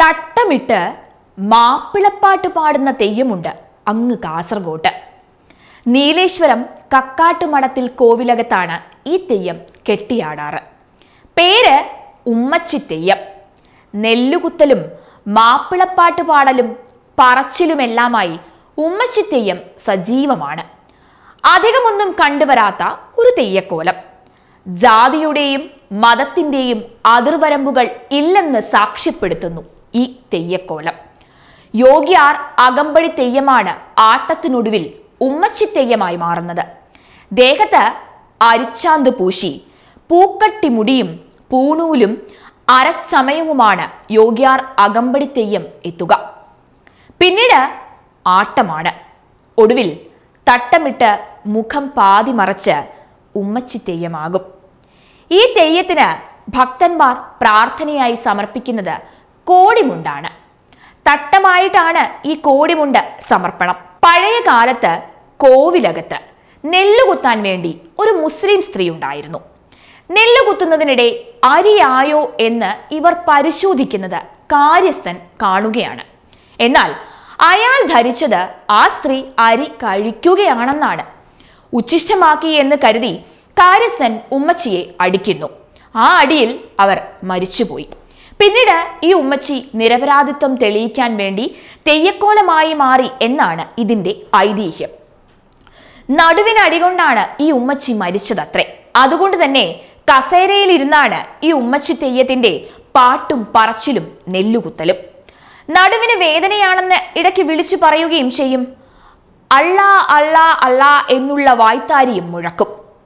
തട്ടമിട്ട് മാപ്പിളപ്പാട്ട് പാടുന്ന തെയ്യമുണ്ട് അങ്ങ് കാസർഗോട്ട് നീലേശ്വരം കക്കാട്ടുമടത്തിൽ കോവിലകത്താണ് ഈ തെയ്യം കെട്ടിയാടാറ് പേര് ഉമ്മച്ചി തെയ്യം നെല്ലുകുത്തലും മാപ്പിളപ്പാട്ട് പാടലും പറച്ചിലുമെല്ലാമായി ഉമ്മച്ചി തെയ്യം സജീവമാണ് അധികമൊന്നും കണ്ടുവരാത്ത ഒരു തെയ്യക്കോലം ജാതിയുടെയും മതത്തിന്റെയും അതിർവരമ്പുകൾ ഇല്ലെന്ന് സാക്ഷ്യപ്പെടുത്തുന്നു ഈ തെയ്യക്കോലം യോഗിയാർ അകമ്പടി തെയ്യമാണ് ആട്ടത്തിനൊടുവിൽ ഉമ്മച്ചി തെയ്യമായി മാറുന്നത് ദേഹത്ത് അരിച്ചാന്ത് പൂശി പൂക്കട്ടി മുടിയും പൂണൂലും അരച്ചമയവുമാണ് യോഗിയാർ അകമ്പടി തെയ്യം എത്തുക പിന്നീട് ആട്ടമാണ് ഒടുവിൽ തട്ടമിട്ട് മുഖം പാതി മറച്ച് ഉമ്മച്ചി തെയ്യമാകും ഈ തെയ്യത്തിന് ഭക്തന്മാർ പ്രാർത്ഥനയായി സമർപ്പിക്കുന്നത് കോടിമുണ്ടാണ് തട്ടമായിട്ടാണ് ഈ കോടിമുണ്ട് സമർപ്പണം പഴയ കാലത്ത് കോവിലകത്ത് നെല്ലുകുത്താൻ വേണ്ടി ഒരു മുസ്ലിം സ്ത്രീ ഉണ്ടായിരുന്നു നെല്ലുകുത്തുന്നതിനിടെ അരിയായോ എന്ന് ഇവർ പരിശോധിക്കുന്നത് കാര്യസ്ഥൻ കാണുകയാണ് എന്നാൽ അയാൾ ധരിച്ചത് ആ സ്ത്രീ അരി കഴിക്കുകയാണെന്നാണ് ഉച്ഛിഷ്ടമാക്കി എന്ന് കരുതി കാര്യസ്ഥൻ ഉമ്മച്ചിയെ അടിക്കുന്നു ആ അടിയിൽ അവർ മരിച്ചുപോയി പിന്നീട് ഈ ഉമ്മച്ചി നിരപരാധിത്വം തെളിയിക്കാൻ വേണ്ടി തെയ്യക്കോലമായി മാറി എന്നാണ് ഇതിന്റെ ഐതിഹ്യം നടുവിന് അടികൊണ്ടാണ് ഈ ഉമ്മച്ചി മരിച്ചതത്രേ അതുകൊണ്ട് തന്നെ കസേരയിലിരുന്നാണ് ഈ ഉമ്മച്ചി തെയ്യത്തിന്റെ പാട്ടും പറച്ചിലും നെല്ലുകുത്തലും നടുവിന് വേദനയാണെന്ന് ഇടയ്ക്ക് വിളിച്ചു പറയുകയും ചെയ്യും അള്ളാ അള്ളാ അള്ളാ എന്നുള്ള വായ്ത്താരിയും മുഴക്കും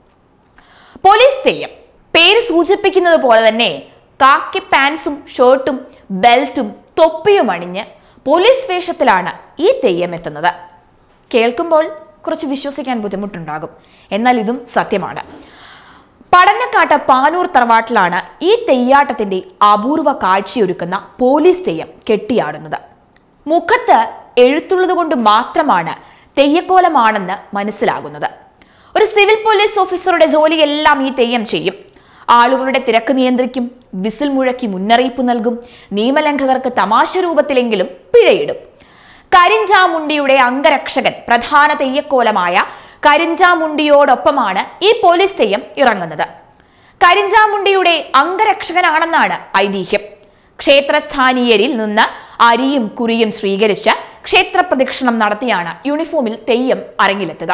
പോലീസ് തെയ്യം പേര് സൂചിപ്പിക്കുന്നത് പോലെ തന്നെ കാക്കി പാൻസും ഷർട്ടും ബെൽറ്റും തൊപ്പിയും അണിഞ്ഞ് പോലീസ് വേഷത്തിലാണ് ഈ തെയ്യം എത്തുന്നത് കേൾക്കുമ്പോൾ കുറച്ച് വിശ്വസിക്കാൻ ബുദ്ധിമുട്ടുണ്ടാകും എന്നാൽ ഇതും സത്യമാണ് പഠനക്കാട്ട് പാനൂർ തറവാട്ടിലാണ് ഈ തെയ്യാട്ടത്തിന്റെ അപൂർവ കാഴ്ചയൊരുക്കുന്ന പോലീസ് തെയ്യം കെട്ടിയാടുന്നത് മുഖത്ത് എഴുത്തുള്ളത് കൊണ്ട് മാത്രമാണ് തെയ്യക്കോലമാണെന്ന് മനസ്സിലാകുന്നത് ഒരു സിവിൽ പോലീസ് ഓഫീസറുടെ ജോലിയെല്ലാം ഈ തെയ്യം ചെയ്യും ആളുകളുടെ തിരക്ക് നിയന്ത്രിക്കും വിസിൽ മുഴക്കി മുന്നറിയിപ്പ് നൽകും നിയമലംഘകർക്ക് തമാശ രൂപത്തിലെങ്കിലും പിഴയിടും കരിഞ്ചാമുണ്ടിയുടെ അംഗരക്ഷകൻ പ്രധാന തെയ്യക്കോലമായ കരിഞ്ചാമുണ്ടിയോടൊപ്പമാണ് ഈ പോലീസ് തെയ്യം ഇറങ്ങുന്നത് കരിഞ്ചാമുണ്ടിയുടെ അംഗരക്ഷകനാണെന്നാണ് ഐതിഹ്യം ക്ഷേത്രസ്ഥാനീയരിൽ നിന്ന് അരിയും കുറിയും സ്വീകരിച്ച് ക്ഷേത്ര പ്രദക്ഷിണം നടത്തിയാണ് യൂണിഫോമിൽ തെയ്യം അരങ്ങിലെത്തുക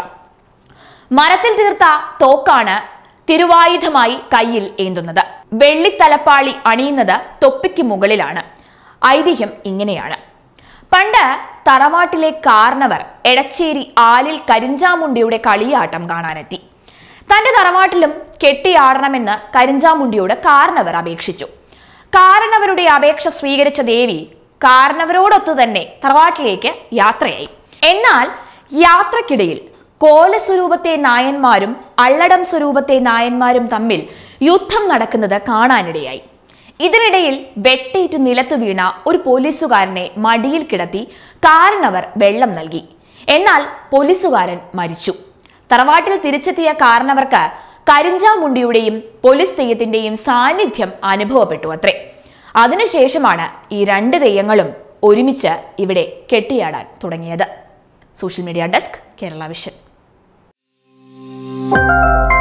മരത്തിൽ തീർത്ത തോക്കാണ് തിരുവായുധമായി കയ്യിൽ ഏന്തുന്നത് വെള്ളിത്തലപ്പാളി അണിയുന്നത് തൊപ്പിക്ക് മുകളിലാണ് ഐതിഹ്യം ഇങ്ങനെയാണ് പണ്ട് തറവാട്ടിലെ കാർണവർ എടച്ചേരി ആലിൽ കരിഞ്ചാമുണ്ടിയുടെ കളിയാട്ടം കാണാനെത്തി തന്റെ തറവാട്ടിലും കെട്ടിയാടണമെന്ന് കരിഞ്ചാമുണ്ടിയോട് കാർണവർ അപേക്ഷിച്ചു കാരണവരുടെ അപേക്ഷ സ്വീകരിച്ച ദേവി കാരണവരോടൊത്തു തന്നെ തറവാട്ടിലേക്ക് യാത്രയായി എന്നാൽ യാത്രക്കിടയിൽ കോലസ്വരൂപത്തെ നായന്മാരും അള്ളടം സ്വരൂപത്തെ നായന്മാരും തമ്മിൽ യുദ്ധം നടക്കുന്നത് കാണാനിടയായി ഇതിനിടയിൽ വെട്ടേറ്റ് നിലത്തു വീണ ഒരു പോലീസുകാരനെ മടിയിൽ കിടത്തി കാരണവർ വെള്ളം നൽകി എന്നാൽ പോലീസുകാരൻ മരിച്ചു തറവാട്ടിൽ തിരിച്ചെത്തിയ കാരണവർക്ക് കരിഞ്ചാമുണ്ടിയുടെയും പോലീസ് തെയ്യത്തിന്റെയും സാന്നിധ്യം അനുഭവപ്പെട്ടു അത്രേ അതിനുശേഷമാണ് ഈ രണ്ട് തെയ്യങ്ങളും ഒരുമിച്ച് ഇവിടെ കെട്ടിയാടാൻ തുടങ്ങിയത് social media desk Kerala vision